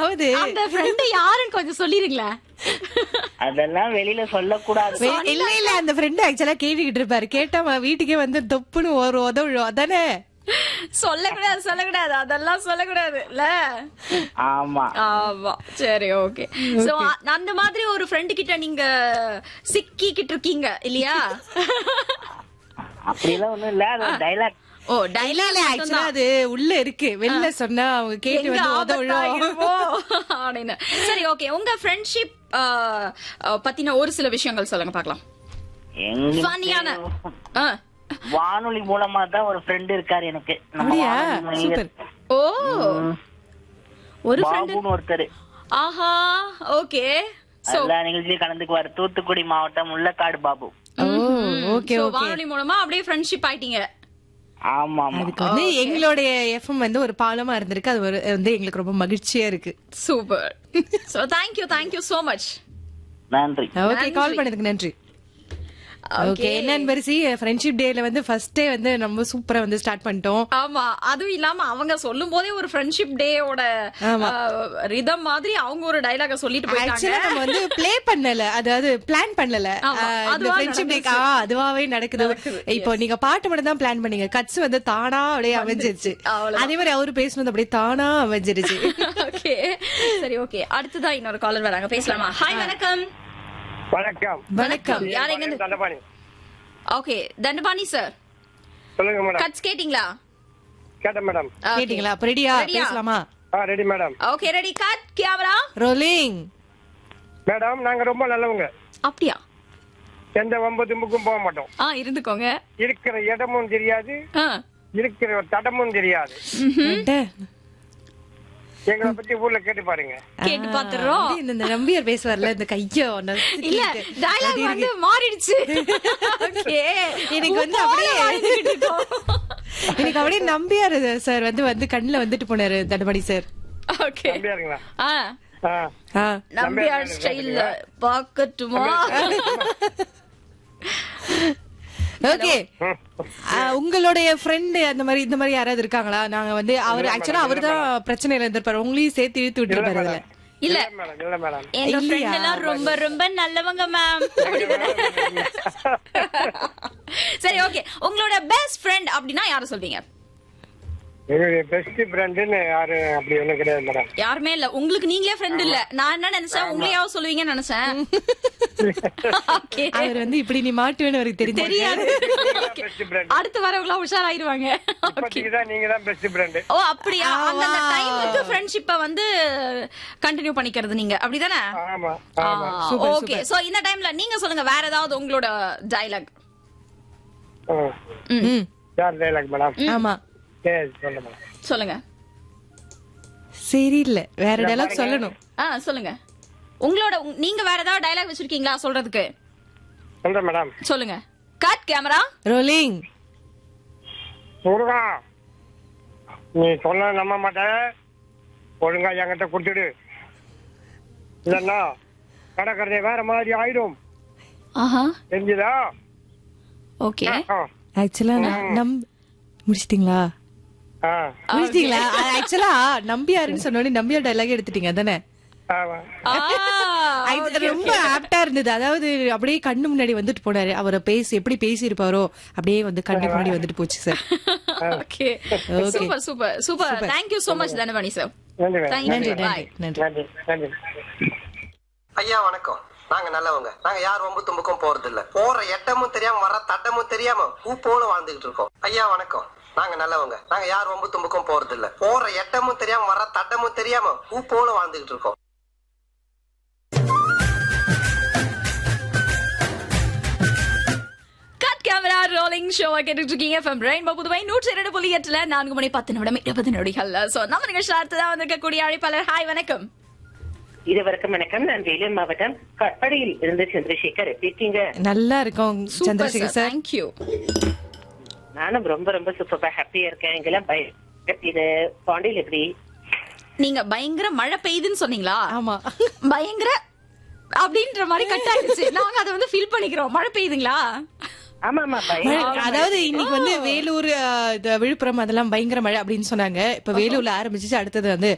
அதாவது அந்த ஃப்ரெண்ட் யாருன்னு கொஞ்சம் சொல்லிருங்களேன் அதெல்லாம் வெளியில சொல்லக்கூடாது வே- இல்ல இல்ல அந்த ஃப்ரெண்ட் ஆக்சுவலா கேட்டுக்கிட்டு இருப்பாரு கேட்டா அவன் வீட்டுக்கே வந்து தொப்புன்னு ஒரு உதவும் அதானே சொல்லக்கூடாது சொல்லக்கூடாது அதெல்லாம் சொல்லக்கூடாது இல்ல ஆமா ஆமா சரி ஓகே சோ அந்த மாதிரி ஒரு ஃப்ரெண்ட் கிட்ட நீங்க சிக்கிக்கிட்டு இருக்கீங்க இல்லையா அப்படிலாம் ஒண்ணும் இல்ல அது டைலாக் ஓ இல்ல டைலாக் இல்ல ஆக்சுவலா அது உள்ள இருக்கு வெளில சொன்னா அவங்க கேட்டு எங்க வந்து உதவும் ஆபத்தாகிருமோ அப்படின்னு சரி ஓகே உங்க ஃப்ரெண்ட்ஷிப் பத்தின ஒரு சில விஷயங்கள் சொல்லுங்க பார்க்கலாம் ஃபன்னியான எங்களுக்கு ஆ. வானொலி மூலமா தான் ஒரு ஃப்ரெண்ட் இருக்காரு எனக்கு நம்ம அப்படியா வானொலி மனிதர். சூப்பர் ஓ ஒரு ஃப்ரெண்ட் பாபுன்னு ஒருத்தர் ஆஹா ஓகே சோ எல்லா நிகழ்ச்சியும் கலந்துக்குவாரு தூத்துக்குடி மாவட்டம் Mullakkadu Babu oh okay so okay வானொலி மூலமா அப்படியே ஃப்ரெண்ட்ஷிப் ஆயிட்டீங்க ஆமா ஆமா அதுக்கு வந்து எங்களுடைய எஃப்எம் வந்து ஒரு பாலமா இருந்திருக்கு அது ஒரு வந்து எங்களுக்கு ரொம்ப மகிழ்ச்சியா இருக்கு super so thank you thank you so much நன்றி ஓகே கால் பண்ணதுக்கு நன்றி ஓகே என்னன்னு பரிசி ஃப்ரெண்ட்ஷிப் டேல வந்து ஃபர்ஸ்ட் டே வந்து நம்ம சூப்பரா வந்து ஸ்டார்ட் பண்ணிட்டோம் ஆமா அதுவும் இல்லாம அவங்க சொல்லும் போதே ஒரு ஃப்ரெண்ட்ஷிப் டேயோட ஆமா. ரிதம் மாதிரி அவங்க ஒரு டைலாக சொல்லிட்டு போயிட்டாங்க ஆக்சுவலா நம்ம வந்து ப்ளே பண்ணல அதாவது பிளான் பண்ணல ஆமா, ஆஹ் இந்த அதுவா ஃப்ரெண்ட்ஷிப் டேக்கு அதுவாவே நடக்குது இப்போ நீங்க பாட்டு மட்டும் தான் பிளான் பண்ணீங்க கட்ஸ் வந்து தானா அப்படியே அமைஞ்சிருச்சு அவ்வளவுதான். அதே மாதிரி அவரு பேசுனது அப்படியே தானா அமைஞ்சிருச்சு ஓகே சரி ஓகே அடுத்ததான் இன்னொரு காலர் வராங்க பேசலாமா ஹாய் வணக்கம் வணக்கம் வணக்கம் யார் எங்க இருந்து தண்டபாணி ஓகே தண்டபாணி சார் சொல்லுங்க மேடம் கட்ஸ் கேட்டிங்களா கேட்டேன் மேடம் கேட்டீங்களா அப்ப ரெடியா ரெடியா? பேசலாமா ஆ ready madam okay ready cut camera rolling madam நாங்க ரொம்ப நல்லவங்க அப்படியா எந்த வம்பு தும்புக்கும் போக மாட்டோம் ஆ இருந்துக்கோங்க இருக்கிற இடமும் தெரியாது ஆ. இருக்கிற தடமும் தெரியாது எங்களை பத்தி ஊர்ல கேட்டு பாருங்க கேட்டு பாத்துறோம் இந்த இந்த நம்பியார் பேசுவார்ல இந்த கையோ இல்ல டயலாக் வந்து மாறிடுச்சு ஓகே எனக்கு வந்து அப்படியே எனக்கு அப்படியே நம்பியார் சார் வந்து வந்து கண்ணுல வந்துட்டு போனாரு தண்டபாணி சார் ஓகே நம்பியாருங்களா ஆ ஆ ஆ நம்பியார் ஸ்டைல்ல பாக்கட்டுமா ஓகே உங்களுடைய ஃப்ரெண்ட் அந்த மாதிரி இந்த மாதிரி யாராவது இருக்காங்களா நாங்க வந்து அவர் ஆக்சுவலா அவர் தான் பிரச்சனையில இருந்திருப்பாரு உங்களையும் சேர்த்து இழுத்து விட்டுருப்பாரு அதுல இல்ல மேடம் இல்ல மேடம் எங்க இல்லையா? ஃப்ரெண்ட் எல்லாம் ரொம்ப ரொம்ப நல்லவங்க மேம் சரி ஓகே உங்களோட பெஸ்ட் ஃப்ரெண்ட் அப்படின்னா யார சொல்வீங்க எங்களுடைய பெஸ்ட் ஃப்ரெண்டுன்னு யாரு அப்படி ஒண்ணும் கிடையாது மேடம் யாருமே இல்ல உங்களுக்கு நீங்களே ஃப்ரெண்ட் இல்ல நான் என்ன நினைச்சேன் உங்களையாவது சொல்லுவீங்கன்னு நினைச்சேன் ஓகே அவர் வந்து இப்படி நீ மாட்டுவேன்னு அவருக்கு தெரிஞ்சு தெரியாது பெஸ்ட் ஃப்ரெண்ட் அடுத்து வரவங்களா உஷாராயிருவாங்க இப்போதைக்கு தான் நீங்க தான் பெஸ்ட் ஃப்ரெண்டு ஓ அப்படியா அந்த டைமுக்கு ஃப்ரெண்ட்ஷிப்பை வந்து கண்டினியூ பண்ணிக்கிறது நீங்க அப்படிதானே ஆமா ஆமா ஓகே சோ இந்த டைம்ல நீங்க சொல்லுங்க வேற ஏதாவது உங்களோட டயலாக் ம். ம், யார் டைலாக் மேடம் ஆமா சரி சொல்ல மேடம் சொல்லுங்க சரி இல்ல வேற டைலாக் சொல்லணும் ஆ சொல்லுங்க உங்களோட உங்க- நீங்க வேற ஏதாவது டயலாக் வச்சிருக்கீங்களா சொல்றதுக்கு சொல்றேன் மேடம் சொல்லுங்க கட் கேமரா ரோலிங் முருகா நீ சொன்ன நம்ப மாட்டேன் ஒழுங்கா என்கிட்ட கொடுத்துடு இல்லன்னா கடற்கரை வேற மாதிரி ஆயிடும் ஆஹா தெரிஞ்சுதா ஓகே ஆ, ஆக்சுவலா நம் முடிச்சிட்டீங்களா ஆ, முடிச்சிட்டீங்களா ஆக்சுவலா நம்பியாருன்னு சொன்னோடனே நம்பியார் டைலாக் எடுத்துட்டீங்க தானே ஆமா. அது ரொம்ப ஆப்டா இருந்தது அதாவது அப்படியே கண்ணு முன்னாடி வந்துட்டு போனாரு அவரை பேசி எப்படி பேசி இருப்பாரோ அப்படியே வந்து கண்ணு முன்னாடி வந்துட்டு போச்சு sir okay super super super thank you so much Dhanavani sir நன்றி மேடம். Thank நன்றி you. நன்றி Bye. நன்றி நன்றி நன்றி ஐயா வணக்கம் நாங்க நல்லவங்க நாங்க யார் வம்பு தும்புக்கும் போறது இல்ல போற எட்டமும் தெரியாம வர தட்டமும் தெரியாம பூ போல வாழ்ந்துகிட்டு இருக்கோம் ஐயா வணக்கம் நாங்க நல்லவங்க நாங்க யார் வம்பு தும்புக்கும் போறது இல்ல போற எட்டமும் தெரியாம வர தட்டமும் தெரியாம பூ போல வாழ்ந்துகிட்டு இருக்கோம் கட் கேமரா ரோலிங் ஷோ கேட்டுட்டு இருக்கீங்க ஃப்ரம் ரெயின்போ புதுவை நூற்றி இரண்டு புள்ளி எட்டுல நான்கு மணி பத்து நிமிடம் இருபது நொடிகள் சோ நம்ம நிகழ்ச்சி அடுத்ததான் வந்திருக்கக்கூடிய அழைப்பாளர் ஹாய் வணக்கம் இதுவரைக்கும் வணக்கம் நான் வேலூர் மாவட்டம் கட்படியில் இருந்து சந்திரசேகர் எப்படி இருக்கீங்க நல்லா இருக்கும் super Chandrasekhar sir sir thank you நானும் ரொம்ப ரொம்ப சூப்பரா ஹாப்பியா இருக்கேன் இங்கெல்லாம் பய- இது பாண்டியில் எப்படி நீங்க பயங்கர மழை பெய்யுதுன்னு சொன்னீங்களா ஆமா பயங்கர அப்படின்ற மாதிரி கட் ஆயிடுச்சு நாங்க அதை வந்து ஃபீல் பண்ணிக்கிறோம் மழை பெய்யுதுங்களா ஆமா ஆமா பய மழை- அதாவது இன்னைக்கு வந்து வேலூர் அஹ், இது விழுப்புரம் அதெல்லாம் பயங்கர மழை அப்படின்னு சொன்னாங்க இப்ப வேலூர்ல ஆரம்பிச்சிச்சு அடுத்தது வந்து